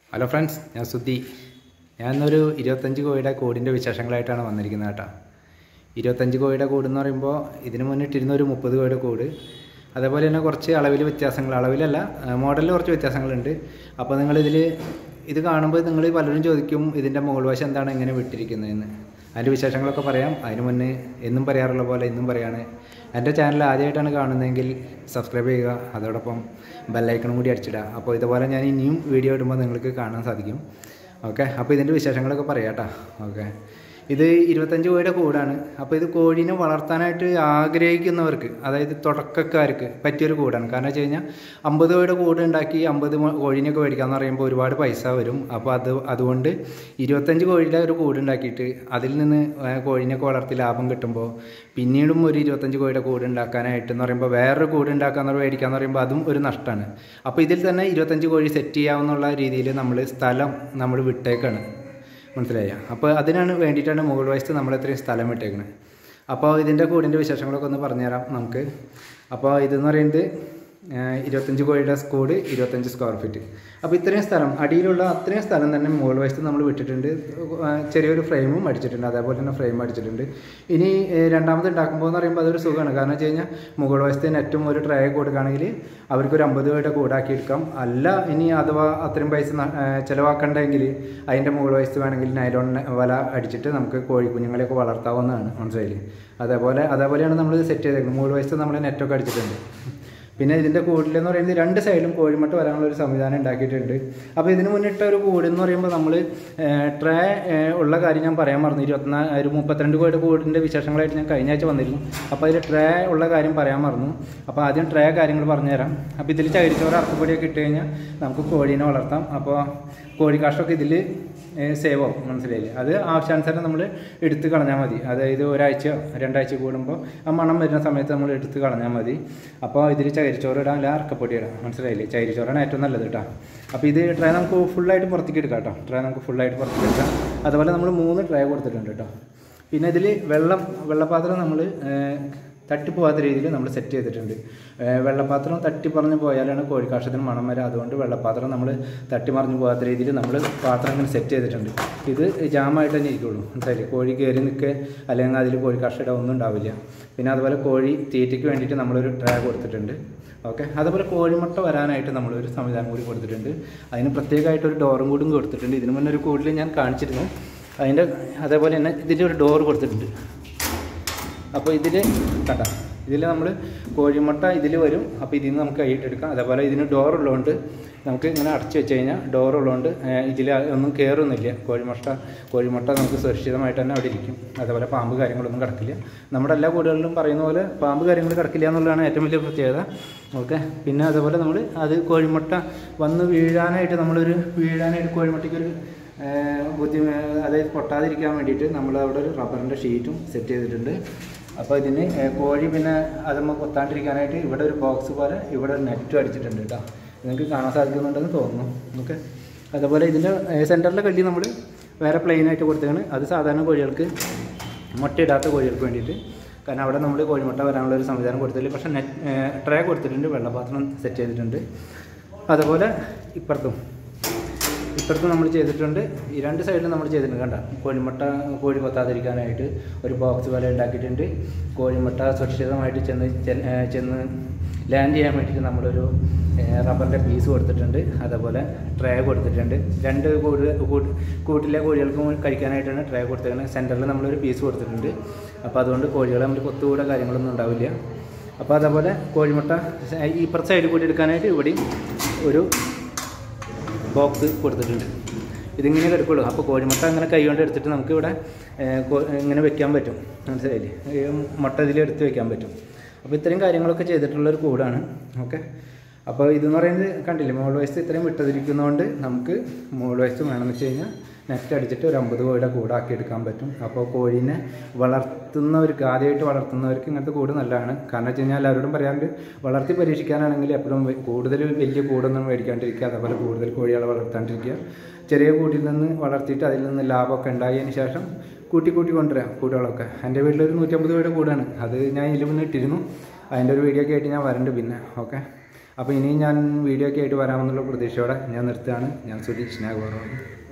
hello friends ഞാൻ സുദ്ധി ഞാൻ ഇന്നൊരു ഇരുപത്തഞ്ച് കോഴിയുടെ കൂടിൻ്റെ വിശേഷങ്ങളായിട്ടാണ് വന്നിരിക്കുന്നത് കേട്ടോ ഇരുപത്തഞ്ച് കോഴിയുടെ കൂട് എന്ന് പറയുമ്പോൾ ഇതിന് മുന്നിട്ടിരുന്ന ഒരു മുപ്പത് കോഴിയുടെ കൂട് അതേപോലെ തന്നെ കുറച്ച് അളവിൽ വ്യത്യാസങ്ങൾ അളവിലല്ല മോഡലിൽ കുറച്ച് വ്യത്യാസങ്ങളുണ്ട് അപ്പോൾ നിങ്ങളിതിൽ ഇത് കാണുമ്പോൾ നിങ്ങൾ പലരും ചോദിക്കും ഇതിൻ്റെ മുകൾ വശം എന്താണ് ഇങ്ങനെ വിട്ടിരിക്കുന്നതെന്ന് അതിൻ്റെ വിശേഷങ്ങളൊക്കെ പറയാം അതിന് മുന്നേ എന്നും പറയാറുള്ള പോലെ ഇന്നും പറയാണ് എൻ്റെ ചാനൽ ആദ്യമായിട്ടാണ് കാണുന്നതെങ്കിൽ സബ്സ്ക്രൈബ് ചെയ്യുക അതോടൊപ്പം ബെല്ലൈക്കണും കൂടി അടിച്ചിടുക അപ്പോൾ ഇതുപോലെ ഞാൻ ഇനിയും വീഡിയോ ഇടുമ്പോൾ നിങ്ങൾക്ക് കാണാൻ സാധിക്കും ഓക്കെ അപ്പോൾ ഇതിൻ്റെ വിശേഷങ്ങളൊക്കെ പറയാം കേട്ടോ ഓക്കെ ഇത് ഇരുപത്തഞ്ച് കോഴിയുടെ കൂടാണ് അപ്പോൾ ഇത് കോഴീനെ വളർത്താനായിട്ട് ആഗ്രഹിക്കുന്നവർക്ക് അതായത് തുടക്കക്കാർക്ക് പറ്റിയൊരു കൂടാണ് കാരണം വെച്ച് കഴിഞ്ഞാൽ അമ്പത് കോഴിയുടെ കൂട് ഉണ്ടാക്കി അമ്പത് കോഴീനെയൊക്കെ മേടിക്കാമെന്ന് പറയുമ്പോൾ ഒരുപാട് പൈസ വരും അപ്പോൾ അത് അതുകൊണ്ട് ഇരുപത്തഞ്ച് കോഴിയുടെ ഒരു കൂട് ഉണ്ടാക്കിയിട്ട് അതിൽ നിന്ന് കോഴീനെയൊക്കെ വളർത്തി ലാഭം കിട്ടുമ്പോൾ പിന്നീടും ഒരു ഇരുപത്തഞ്ച് കോഴിയുടെ കൂട് ഉണ്ടാക്കാനായിട്ട് എന്ന് പറയുമ്പോൾ വേറൊരു കൂട് ഉണ്ടാക്കാന്ന് മേടിക്കാന്ന് പറയുമ്പോൾ അതും ഒരു നഷ്ടമാണ് അപ്പോൾ ഇതിൽ തന്നെ ഇരുപത്തഞ്ച് കോഴി സെറ്റ് ചെയ്യാവുന്നുള്ള രീതിയിൽ നമ്മൾ സ്ഥലം നമ്മൾ വിട്ടേക്കാണ് മനസ്സിലായ അപ്പോൾ അതിനാണ് വേണ്ടിയിട്ടാണ് മുകൾ വശത്ത് നമ്മൾ ഇത്രയും സ്ഥലം വിട്ടേക്കുന്നത് അപ്പോൾ ഇതിൻ്റെ കൂടിൻ്റെ വിശേഷങ്ങളൊക്കെ ഒന്ന് പറഞ്ഞുതരാം നമുക്ക് അപ്പോൾ ഇതെന്ന് പറയുന്നത് ഇരുപത്തഞ്ച് കോഴിയുടെ സ്കൂഡ് ഇരുപത്തഞ്ച് സ്ക്വയർ ഫീറ്റ് അപ്പോൾ ഇത്രയും സ്ഥലം അടിയിലുള്ള അത്രയും സ്ഥലം തന്നെ മുകൾ വശത്ത് നമ്മൾ വിട്ടിട്ടുണ്ട് ചെറിയൊരു ഫ്രെയിമും അടിച്ചിട്ടുണ്ട് അതേപോലെ തന്നെ ഫ്രെയിം അടിച്ചിട്ടുണ്ട് ഇനി രണ്ടാമത് ഉണ്ടാക്കുമ്പോൾ എന്ന് പറയുമ്പോൾ അതൊരു സുഖമാണ് കാരണം വെച്ച് കഴിഞ്ഞാൽ മുകൾ വശത്ത് നെറ്റും ഒരു ട്രേ കൊടുക്കുകയാണെങ്കിൽ അവർക്കൊരു അമ്പത് രൂപയുടെ കൂടാക്കി എടുക്കാം അല്ല ഇനി അഥവാ അത്രയും പൈസ ചിലവാക്കണ്ടെങ്കിൽ അതിൻ്റെ മുകൾ വശത്ത് വേണമെങ്കിൽ നൈലോൺ വല അടിച്ചിട്ട് നമുക്ക് കോഴിക്കുഞ്ഞുങ്ങളെയൊക്കെ വളർത്താവുന്നതാണ് മനസ്സിലായില്ലേ അതേപോലെ അതേപോലെയാണ് നമ്മൾ സെറ്റ് ചെയ്തേക്കുന്നത് മുകൾ വശത്ത് നമ്മൾ നെറ്റൊക്കെ അടിച്ചിട്ടുണ്ട് പിന്നെ ഇതിൻ്റെ കൂടിലെന്ന് പറയുന്നത് രണ്ട് സൈഡിലും കോഴിമുട്ട വരാനുള്ള ഒരു സംവിധാനം ഉണ്ടാക്കിയിട്ടുണ്ട് അപ്പോൾ ഇതിന് മുന്നിട്ട ഒരു കൂട് എന്ന് പറയുമ്പോൾ നമ്മൾ ട്രേ ഉള്ള കാര്യം ഞാൻ പറയാൻ മറന്നു ഇരുപത്തിനാല് ഒരു മുപ്പത്തിരണ്ട് കോഴിയുടെ കൂടിൻ്റെ വിശേഷങ്ങളായിട്ട് ഞാൻ കഴിഞ്ഞ ആഴ്ച വന്നിരുന്നു അപ്പോൾ അതിൽ ട്രേ ഉള്ള കാര്യം പറയാൻ മറന്നു അപ്പോൾ ആദ്യം ട്രേ കാര്യങ്ങൾ പറഞ്ഞുതരാം അപ്പോൾ ഇതിൽ ചകിരിച്ചോറ് അറക്കപ്പൊടിയൊക്കെ ഇട്ട് കഴിഞ്ഞാൽ നമുക്ക് കോഴീനെ വളർത്താം അപ്പോൾ കോഴിക്കാഷ്ടമൊക്കെ ഇതിൽ സേവ് ആവും മനസ്സിലായില്ലേ അത് ആവശ്യാനുസരണം നമ്മൾ എടുത്ത് കളഞ്ഞാൽ മതി അതായത് ഒരാഴ്ച രണ്ടാഴ്ച കൂടുമ്പോൾ ആ മണം വരുന്ന സമയത്ത് നമ്മൾ എടുത്ത് കളഞ്ഞാൽ മതി അപ്പോൾ ഇതിൽ ചകിരിച്ചോറ് ഇടാം അല്ല അറക്കപ്പൊടി ഇടാം മനസ്സിലായില്ലേ ചകിരിച്ചോറാണ് ഏറ്റവും നല്ലത് കേട്ടോ അപ്പോൾ ഇത് ട്രേ നമുക്ക് ഫുള്ളായിട്ട് പുറത്തേക്ക് എടുക്കാം കേട്ടോ ട്രേ നമുക്ക് ഫുള്ളായിട്ട് പുറത്തേക്ക് എടുക്കാം അതുപോലെ നമ്മൾ മൂന്ന് ട്രേ കൊടുത്തിട്ടുണ്ട് കേട്ടോ പിന്നെ ഇതിൽ വെള്ളം വെള്ളപ്പാത്രം നമ്മൾ തട്ടിപ്പോകാത്ത രീതിയിൽ നമ്മൾ സെറ്റ് ചെയ്തിട്ടുണ്ട് വെള്ളപ്പാത്രം തട്ടി പറഞ്ഞു പോയാലാണ് കോഴിക്കാഷ്ടത്തിന് മണം വരിക അതുകൊണ്ട് വെള്ളപ്പാത്രം നമ്മൾ തട്ടി മറിഞ്ഞു പോകാത്ത രീതിയിൽ നമ്മൾ പാത്രം ഇങ്ങനെ സെറ്റ് ചെയ്തിട്ടുണ്ട് ഇത് ജാമായിട്ട് തന്നെ ഇരിക്കുള്ളൂ മനസ്സിലായില്ലേ കോഴി കയറി നിൽക്കുക അല്ലെങ്കിൽ അതിൽ കോഴിക്കാഷ്ട ഒന്നും ഉണ്ടാവില്ല പിന്നെ അതുപോലെ കോഴി തീറ്റയ്ക്ക് വേണ്ടിയിട്ട് നമ്മളൊരു ട്രേ കൊടുത്തിട്ടുണ്ട് ഓക്കെ അതുപോലെ കോഴിമുട്ട വരാനായിട്ട് നമ്മളൊരു സംവിധാനം കൂടി കൊടുത്തിട്ടുണ്ട് അതിന് പ്രത്യേകമായിട്ട് ഒരു ഡോറും കൂടി കൊടുത്തിട്ടുണ്ട് ഇതിന് മുന്നേ ഒരു കൂടിൽ ഞാൻ കാണിച്ചിരുന്നു അതിൻ്റെ അതേപോലെ തന്നെ ഇതിൻ്റെ ഒരു ഡോർ കൊടുത്തിട്ടുണ്ട് അപ്പോൾ ഇതിൽ കണ്ട ഇതിൽ നമ്മൾ കോഴിമുട്ട ഇതിൽ വരും അപ്പോൾ ഇതിൽ നിന്ന് നമുക്ക് കൈയിട്ടെടുക്കാം അതേപോലെ ഇതിന് ഡോർ ഉള്ളതുകൊണ്ട് നമുക്ക് ഇങ്ങനെ അടച്ചു വെച്ച് കഴിഞ്ഞാൽ ഡോർ ഉള്ളതുകൊണ്ട് ഇതിൽ ഒന്നും കയറൊന്നുമില്ല കോഴിമുട്ട കോഴിമുട്ട നമുക്ക് സുരക്ഷിതമായിട്ട് തന്നെ അവിടെ ഇരിക്കും അതേപോലെ പാമ്പ് കാര്യങ്ങളൊന്നും കിടക്കില്ല നമ്മുടെ എല്ലാ കൂടുകളിലും പറയുന്ന പോലെ പാമ്പ് കാര്യങ്ങൾ കിടക്കില്ല എന്നുള്ളതാണ് ഏറ്റവും വലിയ പ്രത്യേകത ഓക്കെ പിന്നെ അതേപോലെ നമ്മൾ അത് കോഴിമുട്ട വന്ന് വീഴാനായിട്ട് നമ്മളൊരു വീഴാനായിട്ട് കോഴിമുട്ടയ്ക്കൊരു ബുദ്ധി അതായത് പൊട്ടാതിരിക്കാൻ വേണ്ടിയിട്ട് നമ്മൾ അവിടെ ഒരു റബ്ബറിൻ്റെ ഷീറ്റും സെറ്റ് ചെയ്തിട്ടുണ്ട് അപ്പോൾ ഇതിന് കോഴി പിന്നെ അതമ്മ കൊത്താണ്ടിരിക്കാനായിട്ട് ഇവിടെ ഒരു ബോക്സ് പോലെ ഇവിടെ ഒരു നെറ്റും അടിച്ചിട്ടുണ്ട് കേട്ടോ നിങ്ങൾക്ക് കാണാൻ സാധിക്കുന്നുണ്ടെന്ന് തോന്നുന്നു ഓക്കെ അതുപോലെ ഇതിൻ്റെ സെൻറ്ററിലെ കല്ലി നമ്മൾ വേറെ പ്ലെയിൻ ആയിട്ട് കൊടുത്തതാണ് അത് സാധാരണ കോഴികൾക്ക് മുട്ടയിടാത്ത കോഴികൾക്ക് വേണ്ടിയിട്ട് കാരണം അവിടെ നമ്മൾ കോഴിമുട്ട വരാനുള്ള ഒരു സംവിധാനം കൊടുത്തില്ല പക്ഷേ നെറ്റ് ട്രേ കൊടുത്തിട്ടുണ്ട് വെള്ളപാത്രം സെറ്റ് ചെയ്തിട്ടുണ്ട് അതുപോലെ ഇപ്പുറത്തും ഇപ്പുറത്ത് നമ്മൾ ചെയ്തിട്ടുണ്ട് ഈ രണ്ട് സൈഡിലും നമ്മൾ ചെയ്തിട്ടുണ്ട് കണ്ട കോഴിമുട്ട കോഴി കൊത്താതിരിക്കാനായിട്ട് ഒരു ബോക്സ് പോലെ ഉണ്ടാക്കിയിട്ടുണ്ട് കോഴിമുട്ട സുരക്ഷിതമായിട്ട് ചെന്ന് ചെന്ന് ലാൻഡ് ചെയ്യാൻ വേണ്ടിയിട്ട് നമ്മളൊരു റബ്ബറിൻ്റെ പീസ് കൊടുത്തിട്ടുണ്ട് അതേപോലെ ട്രേ കൊടുത്തിട്ടുണ്ട് രണ്ട് കൂട് കൂട്ടിലെ കോഴികൾക്കും കഴിക്കാനായിട്ടാണ് ട്രേ കൊടുത്തിരിക്കുന്നത് സെൻറ്ററിൽ നമ്മളൊരു പീസ് കൊടുത്തിട്ടുണ്ട് അപ്പോൾ അതുകൊണ്ട് കോഴികളെ നമ്മൾ കൊത്തുകൂടെ കാര്യങ്ങളൊന്നും ഉണ്ടാവില്ല അപ്പോൾ അതേപോലെ കോഴിമുട്ട ഇപ്പുറത്തെ സൈഡിൽ കൂടി എടുക്കാനായിട്ട് ഇവിടെയും ഒരു ബോക്സ് കൊടുത്തിട്ടുണ്ട് ഇതിങ്ങനെ കിടക്കുള്ളൂ അപ്പോൾ കോഴിമുട്ട അങ്ങനെ കൈ കൊണ്ട് എടുത്തിട്ട് നമുക്ക് ഇവിടെ ഇങ്ങനെ വെക്കാൻ പറ്റും മനസ്സിലായില്ലേ മുട്ട ഇതിൽ എടുത്ത് വെക്കാൻ പറ്റും അപ്പോൾ ഇത്രയും കാര്യങ്ങളൊക്കെ ചെയ്തിട്ടുള്ളൊരു കൂടാണ് ഓക്കെ അപ്പോൾ ഇതെന്ന് പറയുന്നത് കണ്ടില്ലേ മോൾ വയസ്സ് ഇത്രയും വിട്ടതിരിക്കുന്നതുകൊണ്ട് നമുക്ക് മോൾ വയസ്സ് വേണമെന്ന് വെച്ച് കഴിഞ്ഞാൽ നെറ്റ് അടിച്ചിട്ട് ഒരു അമ്പത് കോഴിയുടെ കൂടാക്കി എടുക്കാൻ പറ്റും അപ്പോൾ കോഴീനെ വളർത്തുന്നവർക്ക് ആദ്യമായിട്ട് വളർത്തുന്നവർക്ക് ഇങ്ങനത്തെ കൂട് നല്ലതാണ് കാരണം വെച്ച് കഴിഞ്ഞാൽ എല്ലാവരോടും പറയാറുണ്ട് വളർത്തി പരീക്ഷിക്കാനാണെങ്കിൽ എപ്പോഴും കൂടുതൽ വലിയ കൂടൊന്നും മേടിക്കാണ്ടിരിക്കുക അതേപോലെ കൂടുതൽ കോഴികളെ വളർത്താണ്ടിരിക്കുക ചെറിയ കൂട്ടിൽ നിന്ന് വളർത്തിയിട്ട് അതിൽ നിന്ന് ലാഭമൊക്കെ ഉണ്ടായതിന് ശേഷം കൂട്ടി കൂട്ടി കൊണ്ടുവരാം കൂടുകളൊക്കെ എൻ്റെ വീട്ടിലൊരു നൂറ്റമ്പത് കോഴിയുടെ കൂടാണ് അത് ഞാൻ ഇതിൽ മുന്നേ ഇട്ടിരുന്നു അതിൻ്റെ ഒരു വീഡിയോ ഒക്കെ ആയിട്ട് ഞാൻ വരണ്ട് പിന്നെ ഓക്കെ അപ്പോൾ ഇനിയും ഞാൻ വീഡിയോ ഒക്കെ ആയിട്ട് വരാമെന്നുള്ള പ്രതീക്ഷയോടെ ഞാൻ നിർത്തുകയാണ് ഞാൻ സുധി സ്നേഹപൂർവ്വം